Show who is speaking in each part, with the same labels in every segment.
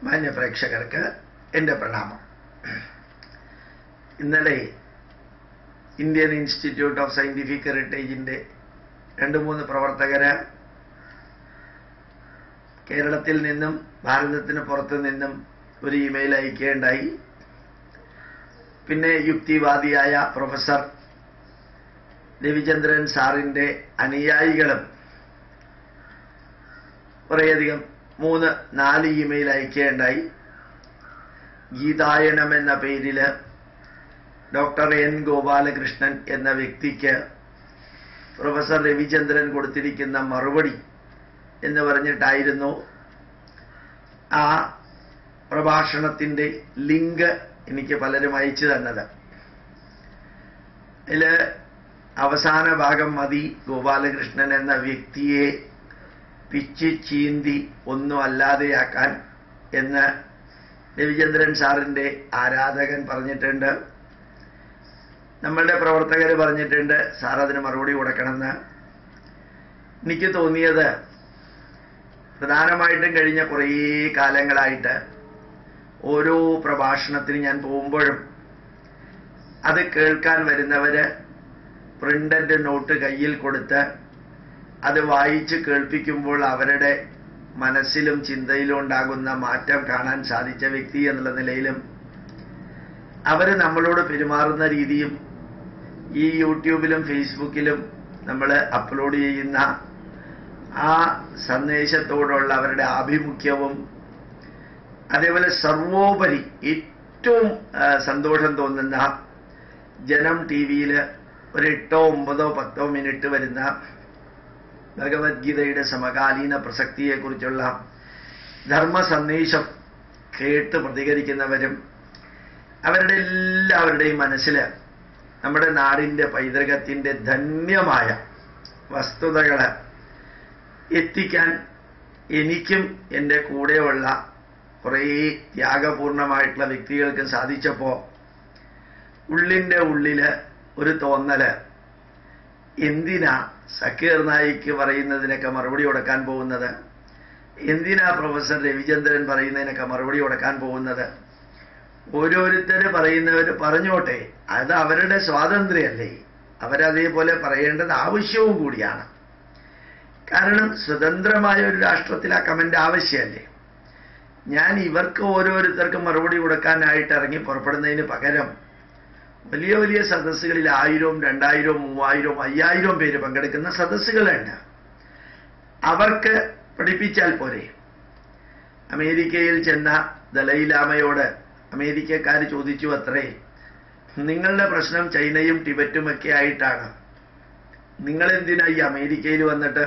Speaker 1: മാന്യ പ്രേക്ഷകർക്ക് എൻ്റെ പ്രണാമം ഇന്നലെ ഇന്ത്യൻ ഇൻസ്റ്റിറ്റ്യൂട്ട് ഓഫ് സയൻറ്റിഫിക് ഹെറിറ്റേജിൻ്റെ രണ്ട് മൂന്ന് പ്രവർത്തകര് കേരളത്തിൽ നിന്നും ഭാരതത്തിന് പുറത്തു നിന്നും ഒരു ഇമെയിൽ അയക്കുകയുണ്ടായി പിന്നെ യുക്തിവാദിയായ പ്രൊഫസർ രവിചന്ദ്രൻ സാറിൻ്റെ അനുയായികളും കുറേയധികം മൂന്ന് നാല് ഇമെയിൽ അയക്കുകയുണ്ടായി ഗീതായനം എന്ന പേരിൽ ഡോക്ടർ എൻ ഗോപാലകൃഷ്ണൻ എന്ന വ്യക്തിക്ക് പ്രൊഫസർ രവിചന്ദ്രൻ കൊടുത്തിരിക്കുന്ന മറുപടി എന്ന് പറഞ്ഞിട്ടായിരുന്നു ആ പ്രഭാഷണത്തിൻ്റെ ലിങ്ക് എനിക്ക് പലരും അയച്ചു തന്നത് അതിൽ അവസാന ഭാഗം മതി ഗോപാലകൃഷ്ണൻ എന്ന വ്യക്തിയെ പിച്ച് ചീന്തി ഒന്നും അല്ലാതെയാക്കാൻ എന്ന് രവിചന്ദ്രൻ സാറിൻ്റെ ആരാധകൻ പറഞ്ഞിട്ടുണ്ട് നമ്മളുടെ പ്രവർത്തകർ പറഞ്ഞിട്ടുണ്ട് സാർ അതിന് മറുപടി കൊടുക്കണമെന്ന് എനിക്ക് തോന്നിയത് പ്രധാനമായിട്ടും കഴിഞ്ഞ കുറേ കാലങ്ങളായിട്ട് ഓരോ പ്രഭാഷണത്തിന് ഞാൻ പോകുമ്പോഴും അത് കേൾക്കാൻ വരുന്നവര് പ്രിന്റഡ് നോട്ട് കയ്യിൽ കൊടുത്ത് അത് വായിച്ച് കേൾപ്പിക്കുമ്പോൾ അവരുടെ മനസ്സിലും ചിന്തയിലും ഉണ്ടാകുന്ന മാറ്റം കാണാൻ സാധിച്ച വ്യക്തി എന്നുള്ള നിലയിലും അവർ നമ്മളോട് പെരുമാറുന്ന രീതിയും ഈ യൂട്യൂബിലും ഫേസ്ബുക്കിലും നമ്മൾ അപ്ലോഡ് ചെയ്യുന്ന ആ സന്ദേശത്തോടുള്ള അവരുടെ ആഭിമുഖ്യവും അതേപോലെ സർവോപരി ഏറ്റവും സന്തോഷം തോന്നുന്ന ജനം ടി വിയിൽ ഒരു എട്ടോ ഒമ്പതോ പത്തോ മിനിറ്റ് വരുന്ന ഭഗവത്ഗീതയുടെ സമകാലീന പ്രസക്തിയെക്കുറിച്ചുള്ള ധർമ്മ സന്ദേശം കേട്ട് പ്രതികരിക്കുന്നവരും അവരുടെ എല്ലാവരുടെയും മനസ്സിൽ നമ്മുടെ നാടിൻ്റെ പൈതൃകത്തിൻ്റെ ധന്യമായ വസ്തുതകൾ എത്തിക്കാൻ എനിക്കും എൻ്റെ കൂടെയുള്ള കുറേ ത്യാഗപൂർണമായിട്ടുള്ള വ്യക്തികൾക്ക് സാധിച്ചപ്പോൾ ഉള്ളിൻ്റെ ഉള്ളിൽ ഒരു തോന്നല് എന്തിനാ സക്കീർ നായിക്ക് പറയുന്നതിനൊക്കെ മറുപടി കൊടുക്കാൻ പോകുന്നത് എന്തിനാ പ്രൊഫസർ രവിചന്ദ്രൻ പറയുന്നതിനൊക്കെ മറുപടി കൊടുക്കാൻ പോകുന്നത് ഓരോരുത്തർ പറയുന്നവർ പറഞ്ഞോട്ടെ അത് അവരുടെ സ്വാതന്ത്ര്യമല്ലേ അവരതേപോലെ പറയേണ്ടത് ആവശ്യവും കൂടിയാണ് കാരണം സ്വതന്ത്രമായ ഒരു രാഷ്ട്രത്തിൽ ആ കമന്റ് ആവശ്യമല്ലേ ഞാൻ ഇവർക്ക് ഓരോരുത്തർക്കും മറുപടി കൊടുക്കാനായിട്ട് ഇറങ്ങി പുറപ്പെടുന്നതിന് പകരം വലിയ വലിയ സദസ്സുകളിൽ ആയിരവും രണ്ടായിരവും മൂവായിരവും അയ്യായിരവും പേര് പങ്കെടുക്കുന്ന സദസ്സുകളുണ്ട് അവർക്ക് പഠിപ്പിച്ചാൽ പോരെ അമേരിക്കയിൽ ചെന്ന ദലൈലാമയോട് അമേരിക്കക്കാർ ചോദിച്ചു അത്രേ നിങ്ങളുടെ പ്രശ്നം ചൈനയും ടിബറ്റും ഒക്കെ ആയിട്ടാണ് നിങ്ങൾ എന്തിനാ ഈ അമേരിക്കയിൽ വന്നിട്ട്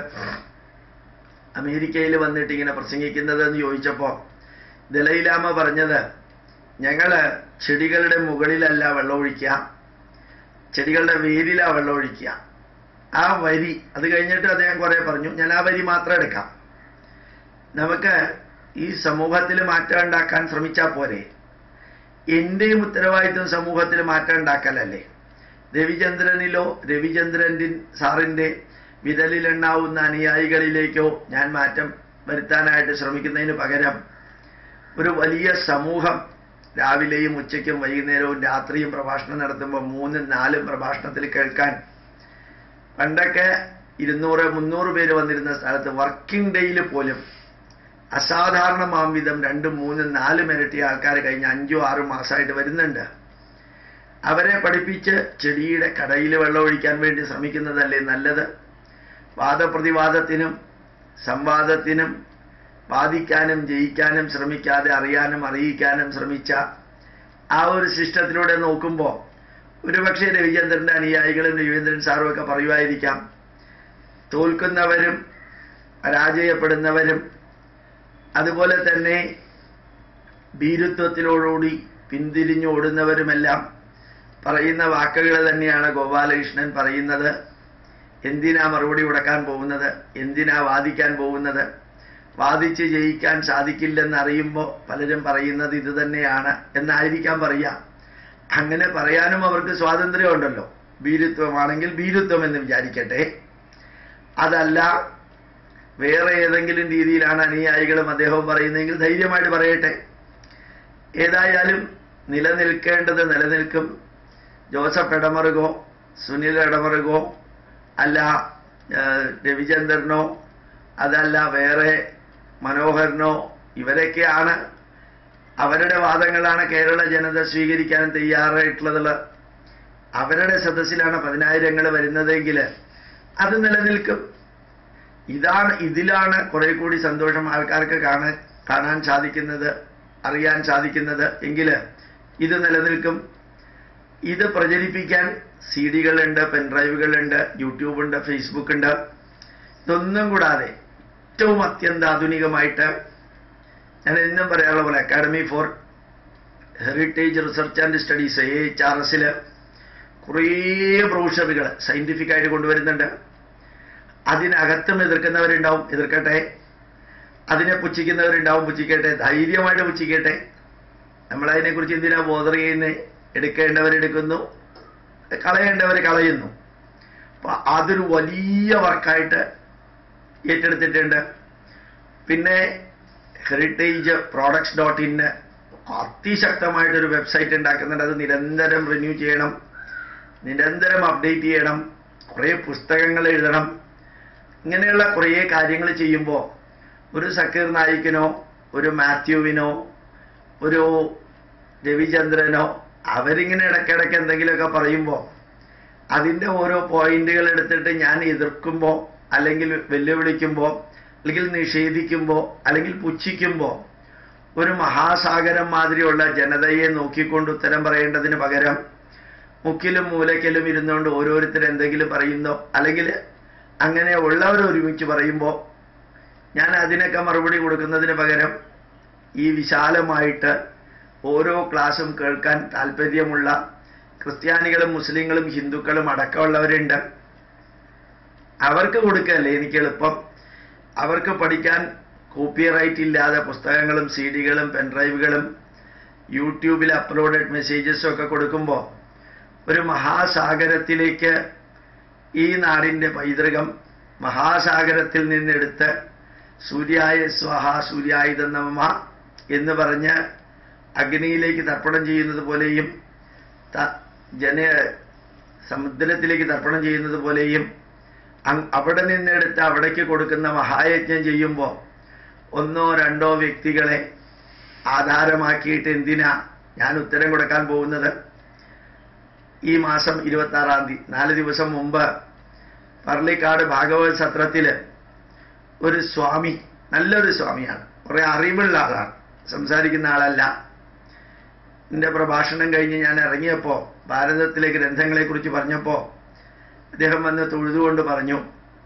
Speaker 1: അമേരിക്കയിൽ വന്നിട്ട് ഇങ്ങനെ പ്രസംഗിക്കുന്നത് എന്ന് ചോദിച്ചപ്പോൾ ദലൈലാമ പറഞ്ഞത് ഞങ്ങള് ചെടികളുടെ മുകളിലല്ല വെള്ളമൊഴിക്കുക ചെടികളുടെ വേരിലാ വെള്ളമൊഴിക്കുക ആ വരി അത് കഴിഞ്ഞിട്ട് അദ്ദേഹം കുറെ പറഞ്ഞു ഞാൻ ആ വരി മാത്രം എടുക്കാം നമുക്ക് ഈ സമൂഹത്തിൽ മാറ്റം ഉണ്ടാക്കാൻ ശ്രമിച്ചാൽ പോരെ എന്റെയും ഉത്തരവാദിത്വം സമൂഹത്തിൽ മാറ്റം ഉണ്ടാക്കലല്ലേ രവിചന്ദ്രനിലോ രവിചന്ദ്രൻ സാറിന്റെ വിരലിലെണ്ണാവുന്ന അനുയായികളിലേക്കോ ഞാൻ മാറ്റം വരുത്താനായിട്ട് ശ്രമിക്കുന്നതിന് പകരം ഒരു വലിയ സമൂഹം രാവിലെയും ഉച്ചയ്ക്കും വൈകുന്നേരവും രാത്രിയും പ്രഭാഷണം നടത്തുമ്പോൾ മൂന്നും നാലും പ്രഭാഷണത്തിൽ കേൾക്കാൻ പണ്ടൊക്കെ ഇരുന്നൂറ് മുന്നൂറ് പേര് വന്നിരുന്ന സ്ഥലത്ത് വർക്കിംഗ് ഡേയിൽ പോലും അസാധാരണമാം വിധം രണ്ടും മൂന്നും നാലും ഇരട്ടി ആൾക്കാർ കഴിഞ്ഞ അഞ്ചോ ആറോ മാസമായിട്ട് വരുന്നുണ്ട് അവരെ പഠിപ്പിച്ച് ചെടിയുടെ കടയിൽ വെള്ളമൊഴിക്കാൻ വേണ്ടി ശ്രമിക്കുന്നതല്ലേ നല്ലത് വാദപ്രതിവാദത്തിനും സംവാദത്തിനും വാദിക്കാനും ജയിക്കാനും ശ്രമിക്കാതെ അറിയാനും അറിയിക്കാനും ശ്രമിച്ച ആ ഒരു സിസ്റ്റത്തിലൂടെ നോക്കുമ്പോൾ ഒരുപക്ഷെ രവിചന്ദ്രന്റെ അനുയായികളും രവീന്ദ്രൻ സാറും ഒക്കെ പറയുമായിരിക്കാം തോൽക്കുന്നവരും പരാജയപ്പെടുന്നവരും അതുപോലെ തന്നെ ഭീരുത്വത്തിലോടുകൂടി പിന്തിരിഞ്ഞു ഓടുന്നവരുമെല്ലാം പറയുന്ന വാക്കുകൾ തന്നെയാണ് ഗോപാലകൃഷ്ണൻ പറയുന്നത് എന്തിനാ മറുപടി കൊടുക്കാൻ പോകുന്നത് എന്തിനാ വാദിക്കാൻ പോകുന്നത് വാദിച്ച് ജയിക്കാൻ സാധിക്കില്ലെന്ന് അറിയുമ്പോൾ പലരും പറയുന്നത് ഇത് തന്നെയാണ് എന്നായിരിക്കാം പറയാം അങ്ങനെ പറയാനും അവർക്ക് സ്വാതന്ത്ര്യമുണ്ടല്ലോ ഭീരുത്വമാണെങ്കിൽ ഭീരുത്വം എന്ന് വിചാരിക്കട്ടെ അതല്ല വേറെ ഏതെങ്കിലും രീതിയിലാണ് അനുയായികളും അദ്ദേഹവും പറയുന്നതെങ്കിൽ ധൈര്യമായിട്ട് പറയട്ടെ ഏതായാലും നിലനിൽക്കേണ്ടത് നിലനിൽക്കും ജോസഫ് ഇടമറുകോ സുനിൽ ഇടമറുകോ അല്ല ആ, രവിചന്ദ്രനോ അതല്ല വേറെ മനോഹരനോ ഇവരൊക്കെയാണ് അവരുടെ വാദങ്ങളാണ് കേരള ജനത സ്വീകരിക്കാൻ തയ്യാറായിട്ടുള്ളത് അവരുടെ സദസ്സിലാണ് പതിനായിരങ്ങൾ വരുന്നതെങ്കിൽ അത് നിലനിൽക്കും ഇതാണ് ഇതിലാണ് കുറെ കൂടി സന്തോഷം ആൾക്കാർക്ക് കാണാൻ കാണാൻ സാധിക്കുന്നത് അറിയാൻ സാധിക്കുന്നത് എങ്കിൽ ഇത് നിലനിൽക്കും ഇത് പ്രചരിപ്പിക്കാൻ സി ഡികളുണ്ട് പെൻഡ്രൈവുകളുണ്ട് യൂട്യൂബുണ്ട് ഫേസ്ബുക്ക് ഉണ്ട് ഇതൊന്നും കൂടാതെ ഏറ്റവും അത്യന്താധുനികമായിട്ട് ഞാൻ എന്നും പറയാറുള്ള പോലെ academy for heritage research and studies A H R എസിൽ കുറേ ബ്രോഷറുകൾ സയൻറ്റിഫിക് ആയിട്ട് കൊണ്ടുവരുന്നുണ്ട് അതിനകത്തും എതിർക്കുന്നവരുണ്ടാവും എതിർക്കട്ടെ അതിനെ പുച്ഛിക്കുന്നവരുണ്ടാവും പുച്ഛിക്കട്ടെ ധൈര്യമായിട്ട് പുച്ഛിക്കട്ടെ നമ്മളതിനെക്കുറിച്ച് എന്തിനാ ബോധർ ചെയ്യുന്നത് എടുക്കേണ്ടവരെടുക്കുന്നു കളയേണ്ടവർ കളയുന്നു അപ്പൊ അതൊരു വലിയ വർക്കായിട്ട് ഏറ്റെടുത്തിട്ടുണ്ട് പിന്നെ ഹെറിറ്റേജ് പ്രോഡക്ട്സ് ഡോട്ട് ഇന്ന് അതിശക്തമായിട്ടൊരു വെബ്സൈറ്റ് ഉണ്ടാക്കുന്നുണ്ട് അത് നിരന്തരം റിന്യൂ ചെയ്യണം നിരന്തരം അപ്ഡേറ്റ് ചെയ്യണം കുറേ പുസ്തകങ്ങൾ എഴുതണം ഇങ്ങനെയുള്ള കുറേ കാര്യങ്ങൾ ചെയ്യുമ്പോൾ ഒരു സക്കീർ നായിക്കിനോ ഒരു മാത്യുവിനോ ഒരു രവിചന്ദ്രനോ അവരിങ്ങനെ ഇടയ്ക്കിടയ്ക്ക് എന്തെങ്കിലുമൊക്കെ പറയുമ്പോൾ അതിൻ്റെ ഓരോ പോയിന്റുകൾ എടുത്തിട്ട് ഞാൻ എതിർക്കുമ്പോൾ അല്ലെങ്കിൽ വെല്ലുവിളിക്കുമ്പോൾ അല്ലെങ്കിൽ നിഷേധിക്കുമ്പോൾ അല്ലെങ്കിൽ പുച്ഛിക്കുമ്പോൾ ഒരു മഹാസാഗരം മാതിരിയുള്ള ജനതയെ നോക്കിക്കൊണ്ട് ഉത്തരം പറയേണ്ടതിന് പകരം മുക്കിലും മൂലയ്ക്കലും ഇരുന്നുകൊണ്ട് ഓരോരുത്തർ എന്തെങ്കിലും പറയുന്നോ അല്ലെങ്കിൽ അങ്ങനെ ഉള്ളവർ ഒരുമിച്ച് പറയുമ്പോൾ ഞാൻ അതിനൊക്കെ മറുപടി കൊടുക്കുന്നതിന് പകരം ഈ വിശാലമായിട്ട് ഓരോ ക്ലാസ്സും കേൾക്കാൻ താല്പര്യമുള്ള ക്രിസ്ത്യാനികളും മുസ്ലിങ്ങളും ഹിന്ദുക്കളും അടക്കമുള്ളവരുണ്ട് അവർക്ക് കൊടുക്കല്ലേ എനിക്ക് എളുപ്പം അവർക്ക് പഠിക്കാൻ കോപ്പിറൈറ്റ് ഇല്ലാതെ പുസ്തകങ്ങളും സി ഡികളും പെൻഡ്രൈവുകളും യൂട്യൂബിൽ അപ്ലോഡഡ് മെസ്സേജസും ഒക്കെ കൊടുക്കുമ്പോൾ ഒരു മഹാസാഗരത്തിലേക്ക് ഈ നാടിൻ്റെ പൈതൃകം മഹാസാഗരത്തിൽ നിന്നെടുത്ത് സൂര്യായ സ്വഹ സൂര്യായുധ നമ എന്ന് പറഞ്ഞ് അഗ്നിയിലേക്ക് തർപ്പണം ചെയ്യുന്നത് പോലെയും ത- ജന സമുദ്രത്തിലേക്ക് തർപ്പണം ചെയ്യുന്നത് പോലെയും അങ് അവിടെ നിന്നെടുത്ത് അവിടേക്ക് കൊടുക്കുന്ന മഹായജ്ഞം ചെയ്യുമ്പോൾ ഒന്നോ രണ്ടോ വ്യക്തികളെ ആധാരമാക്കിയിട്ട് എന്തിനാ ഞാൻ ഉത്തരം കൊടുക്കാൻ പോകുന്നത് ഈ മാസം ഇരുപത്തി ആറാം തീയതി നാല് ദിവസം മുമ്പ് പർളിക്കാട് ഭാഗവത് സത്രത്തിൽ ഒരു സ്വാമി നല്ലൊരു സ്വാമിയാണ് കുറെ അറിവുള്ള ആളാണ് സംസാരിക്കുന്ന ആളല്ല എൻ്റെ പ്രഭാഷണം കഴിഞ്ഞ് ഞാൻ ഇറങ്ങിയപ്പോൾ ഭാരതത്തിലെ ഗ്രന്ഥങ്ങളെക്കുറിച്ച് പറഞ്ഞപ്പോൾ അദ്ദേഹം വന്ന് തൊഴുതുകൊണ്ട് പറഞ്ഞു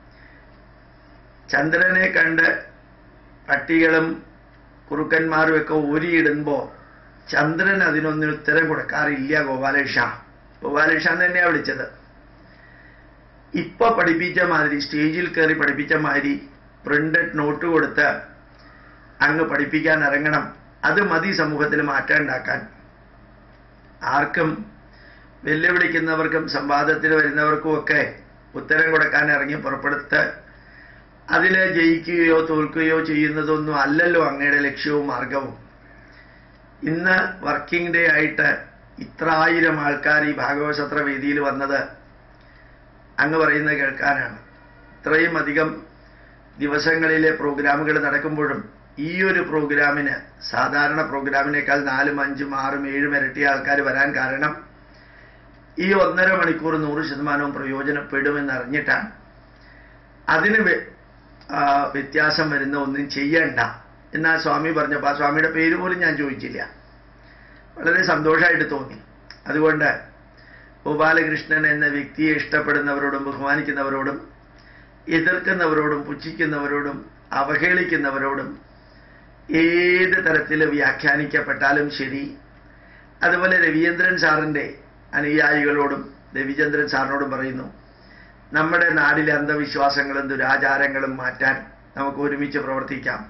Speaker 1: ചന്ദ്രനെ കണ്ട് പട്ടികളും കുറുക്കന്മാരും ഒക്കെ ഊരിയിടുമ്പോൾ ചന്ദ്രൻ അതിനൊന്നും ഉത്തരം കൊടുക്കാറില്ല ഗോപാലേഷ ഗോപാലേഷ എന്ന് തന്നെയാണ് വിളിച്ചത് ഇപ്പൊ പഠിപ്പിച്ച മാതിരി സ്റ്റേജിൽ കയറി പഠിപ്പിച്ച മാതിരി പ്രിന്റഡ് നോട്ട് കൊടുത്ത് അങ്ങ് പഠിപ്പിക്കാൻ ഇറങ്ങണം അത് മതി സമൂഹത്തിൽ മാറ്റം ഉണ്ടാക്കാൻ ആർക്കും വെല്ലുവിളിക്കുന്നവർക്കും സംവാദത്തിന് വരുന്നവർക്കും ഒക്കെ ഉത്തരം കൊടുക്കാൻ ഇറങ്ങി പുറപ്പെടുത്ത് അതിൽ ജയിക്കുകയോ തോൽക്കുകയോ ചെയ്യുന്നതൊന്നും അല്ലല്ലോ അങ്ങയുടെ ലക്ഷ്യവും മാർഗവും ഇന്ന് വർക്കിംഗ് ഡേ ആയിട്ട് ഇത്ര ആയിരം ആൾക്കാർ ഈ ഭാഗവതസത്ര വേദിയിൽ വന്നത് അങ്ങ് പറയുന്നത് കേൾക്കാനാണ് ഇത്രയും അധികം ദിവസങ്ങളിലെ പ്രോഗ്രാമുകൾ നടക്കുമ്പോഴും ഈ ഒരു പ്രോഗ്രാമിന് സാധാരണ പ്രോഗ്രാമിനേക്കാൾ നാലും അഞ്ചും ആറും ഏഴും ഇരട്ടി ആൾക്കാർ വരാൻ കാരണം ഈ ഒന്നര മണിക്കൂർ നൂറ് ശതമാനവും പ്രയോജനപ്പെടുമെന്ന് അറിഞ്ഞിട്ടാണ് അതിന് വ്യ- ആ, വ്യത്യാസം വരുന്ന ഒന്നും ചെയ്യണ്ട എന്നാ സ്വാമി പറഞ്ഞപ്പോൾ ആ സ്വാമിയുടെ പേര് പോലും ഞാൻ ചോദിച്ചില്ല വളരെ സന്തോഷമായിട്ട് തോന്നി അതുകൊണ്ട് ഗോപാലകൃഷ്ണൻ എന്ന വ്യക്തിയെ ഇഷ്ടപ്പെടുന്നവരോടും ബഹുമാനിക്കുന്നവരോടും എതിർക്കുന്നവരോടും പുച്ഛിക്കുന്നവരോടും അവഹേളിക്കുന്നവരോടും ഏത് തരത്തിൽ വ്യാഖ്യാനിക്കപ്പെട്ടാലും ശരി അതുപോലെ രവീന്ദ്രൻ സാറിൻ്റെ അനുയായികളോടും രവിചന്ദ്രൻ സാറിനോടും പറയുന്നു നമ്മുടെ നാടിലെ അന്ധവിശ്വാസങ്ങളും ദുരാചാരങ്ങളും മാറ്റാൻ നമുക്ക് ഒരുമിച്ച് പ്രവർത്തിക്കാം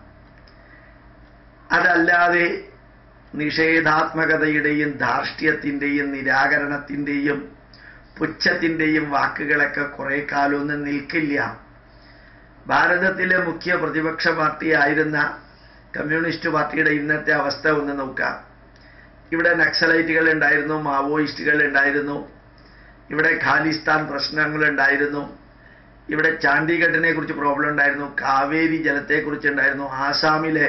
Speaker 1: അതല്ലാതെ നിഷേധാത്മകതയുടെയും ധാർഷ്ട്യത്തിൻ്റെയും നിരാകരണത്തിൻ്റെയും പുച്ഛത്തിൻ്റെയും വാക്കുകളൊക്കെ കുറെ കാലമൊന്നും നിൽക്കില്ല ഭാരതത്തിലെ മുഖ്യ പ്രതിപക്ഷ പാർട്ടിയായിരുന്ന കമ്മ്യൂണിസ്റ്റ് പാർട്ടിയുടെ ഇന്നത്തെ അവസ്ഥ ഒന്ന് നോക്കാം ഇവിടെ നക്സലൈറ്റുകൾ ഉണ്ടായിരുന്നു മാവോയിസ്റ്റുകൾ ഉണ്ടായിരുന്നു ഇവിടെ ഖാലിസ്ഥാൻ പ്രശ്നങ്ങൾ ഉണ്ടായിരുന്നു ഇവിടെ ചാണ്ഡീഗഡിനെ കുറിച്ച് പ്രോബ്ലം ഉണ്ടായിരുന്നു കാവേരി ജലത്തെക്കുറിച്ച് ഉണ്ടായിരുന്നു ആസാമിലെ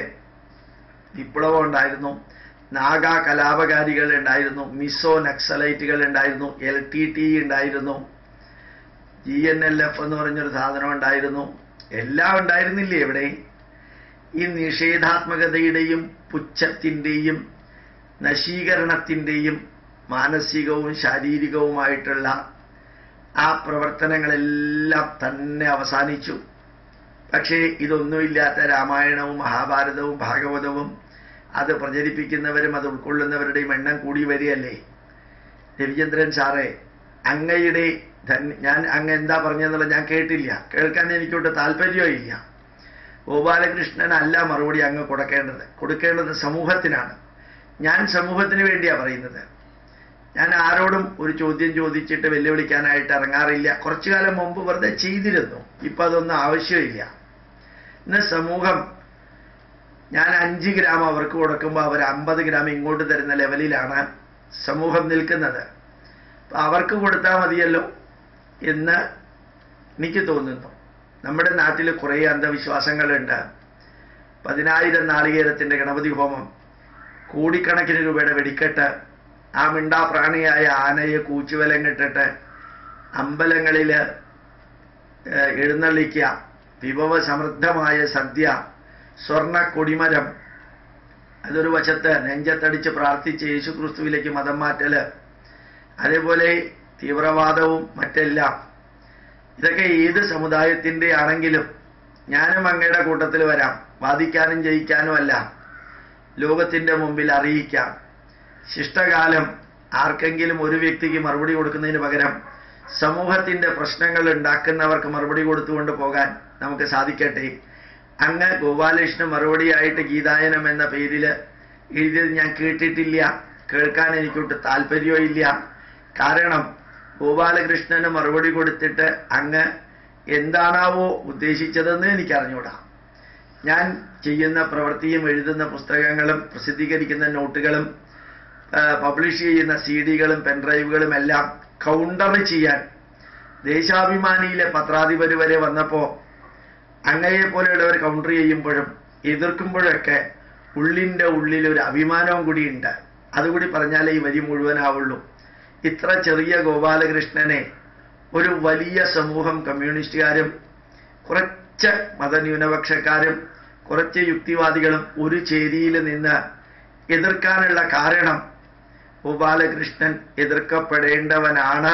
Speaker 1: വിപ്ലവം ഉണ്ടായിരുന്നു നാഗ കലാപകാരികൾ ഉണ്ടായിരുന്നു മിസോ നക്സലൈറ്റുകൾ ഉണ്ടായിരുന്നു എൽ ടി ടി ഉണ്ടായിരുന്നു ജി എൻ എൽ എഫ് എന്ന് പറഞ്ഞൊരു സാധനം ഉണ്ടായിരുന്നു എല്ലാം ഉണ്ടായിരുന്നില്ലേ ഇവിടെ ഈ നിഷേധാത്മകതയുടെയും പുച്ഛത്തിൻ്റെയും നശീകരണത്തിൻ്റെയും മാനസികവും ശാരീരികവുമായിട്ടുള്ള ആ പ്രവർത്തനങ്ങളെല്ലാം തന്നെ അവസാനിച്ചു പക്ഷേ ഇതൊന്നുമില്ലാത്ത രാമായണവും മഹാഭാരതവും ഭാഗവതവും അത് പ്രചരിപ്പിക്കുന്നവരും അത് ഉൾക്കൊള്ളുന്നവരുടെയും എണ്ണം കൂടി വരികയല്ലേ രവിചന്ദ്രൻ സാറേ അങ്ങയുടെ ധന്യ ഞാൻ അങ്ങ് എന്താ പറഞ്ഞതെന്നുള്ളത് ഞാൻ കേട്ടില്ല കേൾക്കാൻ എനിക്കൊട്ട് താല്പര്യവും ഇല്ല ഗോപാലകൃഷ്ണൻ അല്ല മറുപടി അങ്ങ് കൊടുക്കേണ്ടത് കൊടുക്കേണ്ടത് സമൂഹത്തിനാണ് ഞാൻ സമൂഹത്തിന് വേണ്ടിയാ പറയുന്നത് ഞാൻ ആരോടും ഒരു ചോദ്യം ചോദിച്ചിട്ട് വെല്ലുവിളിക്കാനായിട്ട് ഇറങ്ങാറില്ല കുറച്ചു കാലം മുമ്പ് വെറുതെ ചെയ്തിരുന്നു ഇപ്പൊ അതൊന്നും ആവശ്യമില്ല ഇന്ന് സമൂഹം ഞാൻ അഞ്ച് ഗ്രാം അവർക്ക് കൊടുക്കുമ്പോൾ അവർ അമ്പത് ഗ്രാം ഇങ്ങോട്ട് തരുന്ന ലെവലിലാണ് സമൂഹം നിൽക്കുന്നത് അപ്പൊ അവർക്ക് കൊടുത്താൽ മതിയല്ലോ എന്ന് എനിക്ക് തോന്നുന്നു നമ്മുടെ നാട്ടിൽ കുറേ അന്ധവിശ്വാസങ്ങളുണ്ട് പതിനായിരം നാളികേരത്തിന്റെ ഗണപതി ഹോമം കോടിക്കണക്കിന് രൂപയുടെ വെടിക്കെട്ട് ആ മിണ്ടാപ്രാണിയായ ആനയെ കൂച്ചുവലം കെട്ടിട്ട് അമ്പലങ്ങളിൽ എഴുന്നള്ളിക്കുക വിഭവ സമൃദ്ധമായ സദ്യ സ്വർണ്ണ കൊടിമരം അതൊരു വശത്ത് നെഞ്ചത്തടിച്ച് പ്രാർത്ഥിച്ച് യേശുക്രിസ്തുവിലേക്ക് മതം മാറ്റല് അതേപോലെ തീവ്രവാദവും മറ്റെല്ലാം ഇതൊക്കെ ഏത് സമുദായത്തിൻ്റെ ആണെങ്കിലും ഞാനും അങ്ങയുടെ കൂട്ടത്തിൽ വരാം വാദിക്കാനും ജയിക്കാനും അല്ല ലോകത്തിൻ്റെ മുമ്പിൽ അറിയിക്കാം ശിഷ്ടകാലം ആർക്കെങ്കിലും ഒരു വ്യക്തിക്ക് മറുപടി കൊടുക്കുന്നതിന് പകരം സമൂഹത്തിന്റെ പ്രശ്നങ്ങൾ ഉണ്ടാക്കുന്നവർക്ക് മറുപടി കൊടുത്തുകൊണ്ട് പോകാൻ നമുക്ക് സാധിക്കട്ടെ അങ്ങ് ഗോപാലകൃഷ്ണൻ മറുപടിയായിട്ട് ഗീതായനം എന്ന പേരിൽ എഴുതിയത് ഞാൻ കേട്ടിട്ടില്ല കേൾക്കാൻ എനിക്കൊട്ട് താല്പര്യവും ഇല്ല കാരണം ഗോപാലകൃഷ്ണന് മറുപടി കൊടുത്തിട്ട് അങ്ങ് എന്താണാവോ ഉദ്ദേശിച്ചതെന്ന് എനിക്കറിഞ്ഞൂടാ ഞാൻ ചെയ്യുന്ന പ്രവൃത്തിയും എഴുതുന്ന പുസ്തകങ്ങളും പ്രസിദ്ധീകരിക്കുന്ന നോട്ടുകളും പബ്ലിഷ് ചെയ്യുന്ന സി ഡികളും പെൻഡ്രൈവുകളും എല്ലാം കൗണ്ടർ ചെയ്യാൻ ദേശാഭിമാനിയിലെ പത്രാധിപർ വരെ വന്നപ്പോൾ അങ്ങയെ പോലെയുള്ളവർ കൗണ്ടർ ചെയ്യുമ്പോഴും എതിർക്കുമ്പോഴൊക്കെ ഉള്ളിൻ്റെ ഉള്ളിൽ ഒരു അഭിമാനവും കൂടിയുണ്ട് അതുകൂടി പറഞ്ഞാലേ ഈ വരി മുഴുവനാവുള്ളൂ ഇത്ര ചെറിയ ഗോപാലകൃഷ്ണനെ ഒരു വലിയ സമൂഹം കമ്മ്യൂണിസ്റ്റുകാരും കുറച്ച് മതന്യൂനപക്ഷക്കാരും കുറച്ച് യുക്തിവാദികളും ഒരു ചേരിയിൽ നിന്ന് എതിർക്കാനുള്ള കാരണം ഗോപാലകൃഷ്ണൻ എതിർക്കപ്പെടേണ്ടവനാണ്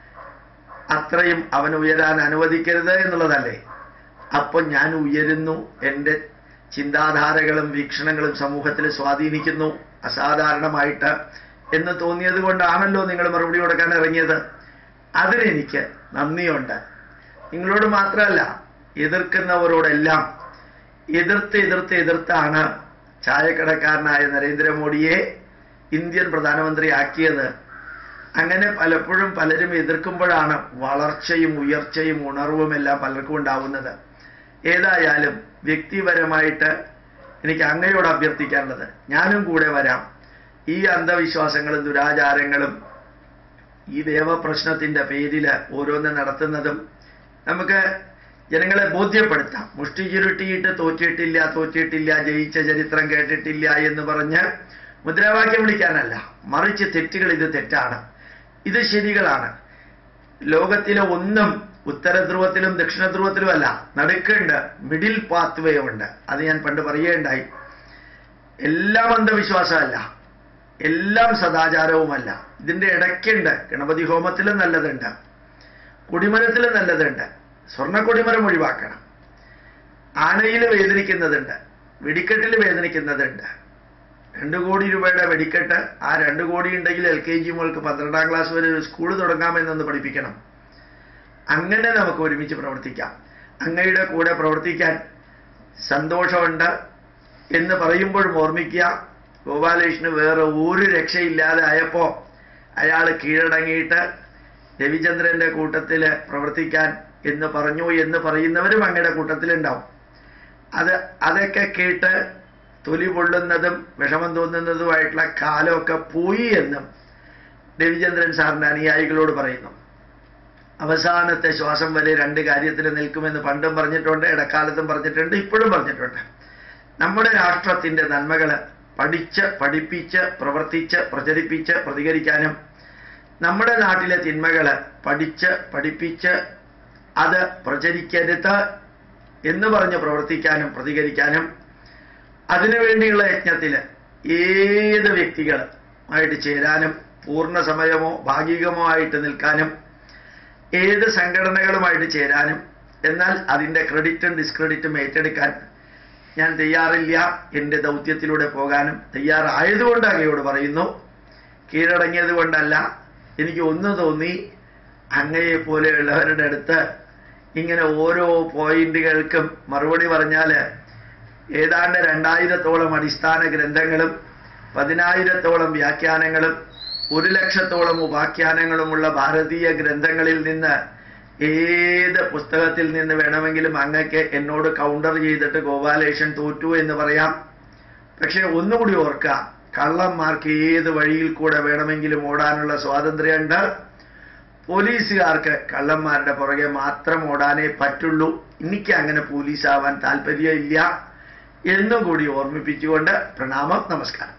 Speaker 1: അത്രയും അവൻ ഉയരാൻ അനുവദിക്കരുത് എന്നുള്ളതല്ലേ അപ്പോൾ ഞാൻ ഉയരുന്നു എൻ്റെ ചിന്താധാരകളും വീക്ഷണങ്ങളും സമൂഹത്തിൽ സ്വാധീനിക്കുന്നു അസാധാരണമായിട്ട് എന്ന് തോന്നിയത് കൊണ്ടാണല്ലോ നിങ്ങൾ മറുപടി കൊടുക്കാൻ ഇറങ്ങിയത് അതിനെനിക്ക് നന്ദിയുണ്ട് നിങ്ങളോട് മാത്രമല്ല എതിർക്കുന്നവരോടെല്ലാം എതിർത്ത് എതിർത്ത് എതിർത്താണ് ചായക്കടക്കാരനായ നരേന്ദ്രമോദിയെ ഇന്ത്യൻ പ്രധാനമന്ത്രി ആക്കിയത് അങ്ങനെ പലപ്പോഴും പലരും എതിർക്കുമ്പോഴാണ് വളർച്ചയും ഉയർച്ചയും ഉണർവും എല്ലാം പലർക്കും ഉണ്ടാവുന്നത് ഏതായാലും വ്യക്തിപരമായിട്ട് എനിക്ക് അങ്ങയോട് അഭ്യർത്ഥിക്കാനുള്ളത് ഞാനും കൂടെ വരാം ഈ അന്ധവിശ്വാസങ്ങളും ദുരാചാരങ്ങളും ഈ ദേവപ്രശ്നത്തിന്റെ പേരിൽ ഓരോന്ന് നടത്തുന്നതും നമുക്ക് ജനങ്ങളെ ബോധ്യപ്പെടുത്താം മുഷ്ടി ചുരുട്ടിയിട്ട് തോറ്റിട്ടില്ല തോറ്റിട്ടില്ല ജയിച്ച ചരിത്രം കേട്ടിട്ടില്ല എന്ന് പറഞ്ഞ് മുദ്രാവാക്യം വിളിക്കാനല്ല മറിച്ച് തെറ്റുകൾ ഇത് തെറ്റാണ് ഇത് ശരികളാണ് ലോകത്തിലെ ഒന്നും ഉത്തര ധ്രുവത്തിലും ദക്ഷിണ ധ്രുവത്തിലും അല്ല നടുക്കുണ്ട് മിഡിൽ പാത്വേ ഉണ്ട് അത് ഞാൻ പണ്ട് പറയുകയുണ്ടായി എല്ലാം അന്ധവിശ്വാസമല്ല എല്ലാം സദാചാരവുമല്ല ഇതിന്റെ ഇടയ്ക്കുണ്ട് ഗണപതി ഹോമത്തിലും നല്ലതുണ്ട് കൊടിമരത്തിലും നല്ലതുണ്ട് സ്വർണ്ണ കൊടിമരം ഒഴിവാക്കണം ആനയിൽ വേദനിക്കുന്നതുണ്ട് വെടിക്കെട്ടിൽ വേദനിക്കുന്നതുണ്ട് രണ്ട് കോടി രൂപയുടെ വെടിക്കെട്ട് ആ രണ്ട് കോടി ഉണ്ടെങ്കിൽ എൽ കെ ജി മുതൽക്ക് പന്ത്രണ്ടാം ക്ലാസ് വരെ ഒരു സ്കൂൾ തുടങ്ങാമെന്നൊന്ന് പഠിപ്പിക്കണം അങ്ങനെ നമുക്ക് ഒരുമിച്ച് പ്രവർത്തിക്കാം അങ്ങയുടെ കൂടെ പ്രവർത്തിക്കാൻ സന്തോഷമുണ്ട് എന്ന് പറയുമ്പോഴും ഓർമ്മിക്കുക ഗോപാലകൃഷ്ണന് വേറെ ഒരു രക്ഷയില്ലാതെ ആയപ്പോൾ അയാൾ കീഴടങ്ങിയിട്ട് രവിചന്ദ്രന്റെ കൂട്ടത്തിൽ പ്രവർത്തിക്കാൻ എന്ന് പറഞ്ഞു എന്ന് പറയുന്നവരും അങ്ങയുടെ കൂട്ടത്തിലുണ്ടാവും അത് അതൊക്കെ കേട്ട് തൊലി പൊള്ളുന്നതും വിഷമം തോന്നുന്നതുമായിട്ടുള്ള കാലമൊക്കെ പോയി എന്നും രവിചന്ദ്രൻ സാറിന്റെ അനുയായികളോട് പറയുന്നു അവസാനത്തെ ശ്വാസം വരെ രണ്ട് കാര്യത്തിൽ നിൽക്കുമെന്ന് പണ്ടും പറഞ്ഞിട്ടുണ്ട് ഇടക്കാലത്തും പറഞ്ഞിട്ടുണ്ട് ഇപ്പോഴും പറഞ്ഞിട്ടുണ്ട് നമ്മുടെ രാഷ്ട്രത്തിന്റെ നന്മകൾ പഠിച്ച് പഠിപ്പിച്ച് പ്രവർത്തിച്ച് പ്രചരിപ്പിച്ച് പ്രതികരിക്കാനും നമ്മുടെ നാട്ടിലെ തിന്മകൾ പഠിച്ച് പഠിപ്പിച്ച് അത് പ്രചരിക്കരുത് എന്ന് പറഞ്ഞ് പ്രവർത്തിക്കാനും പ്രതികരിക്കാനും അതിനുവേണ്ടിയുള്ള യജ്ഞത്തിൽ ഏത് വ്യക്തികൾ ആയിട്ട് ചേരാനും പൂർണ്ണ സമയമോ ഭാഗികമോ ആയിട്ട് നിൽക്കാനും ഏത് സംഘടനകളുമായിട്ട് ചേരാനും എന്നാൽ അതിൻ്റെ ക്രെഡിറ്റും ഡിസ്ക്രെഡിറ്റും ഏറ്റെടുക്കാൻ ഞാൻ തയ്യാറില്ല എൻ്റെ ദൗത്യത്തിലൂടെ പോകാനും തയ്യാറായതുകൊണ്ട് അങ്ങയോട് പറയുന്നു കീഴടങ്ങിയത് കൊണ്ടല്ല എനിക്ക് ഒന്ന് തോന്നി അങ്ങയെ പോലെയുള്ളവരുടെ അടുത്ത് ഇങ്ങനെ ഓരോ പോയിന്റുകൾക്കും മറുപടി പറഞ്ഞാൽ ഏതാണ്ട് രണ്ടായിരത്തോളം അടിസ്ഥാന ഗ്രന്ഥങ്ങളും പതിനായിരത്തോളം വ്യാഖ്യാനങ്ങളും ഒരു ലക്ഷത്തോളം ഉപാഖ്യാനങ്ങളുമുള്ള ഭാരതീയ ഗ്രന്ഥങ്ങളിൽ നിന്ന് ഏത് പുസ്തകത്തിൽ നിന്ന് വേണമെങ്കിലും അങ്ങക്ക് എന്നോട് കൗണ്ടർ ചെയ്തിട്ട് ഗോപാലേഷൻ തോറ്റു എന്ന് പറയാം പക്ഷെ ഒന്നുകൂടി ഓർക്കുക കള്ളന്മാർക്ക് ഏത് വഴിയിൽ കൂടെ വേണമെങ്കിലും ഓടാനുള്ള സ്വാതന്ത്ര്യമുണ്ട് പോലീസുകാർക്ക് കള്ളന്മാരുടെ പുറകെ മാത്രം ഓടാനേ പറ്റുള്ളൂ എനിക്ക് അങ്ങനെ പോലീസാവാൻ താല്പര്യമില്ല എന്നും കൂടി ഓർമ്മിപ്പിച്ചുകൊണ്ട് പ്രണാമം നമസ്കാരം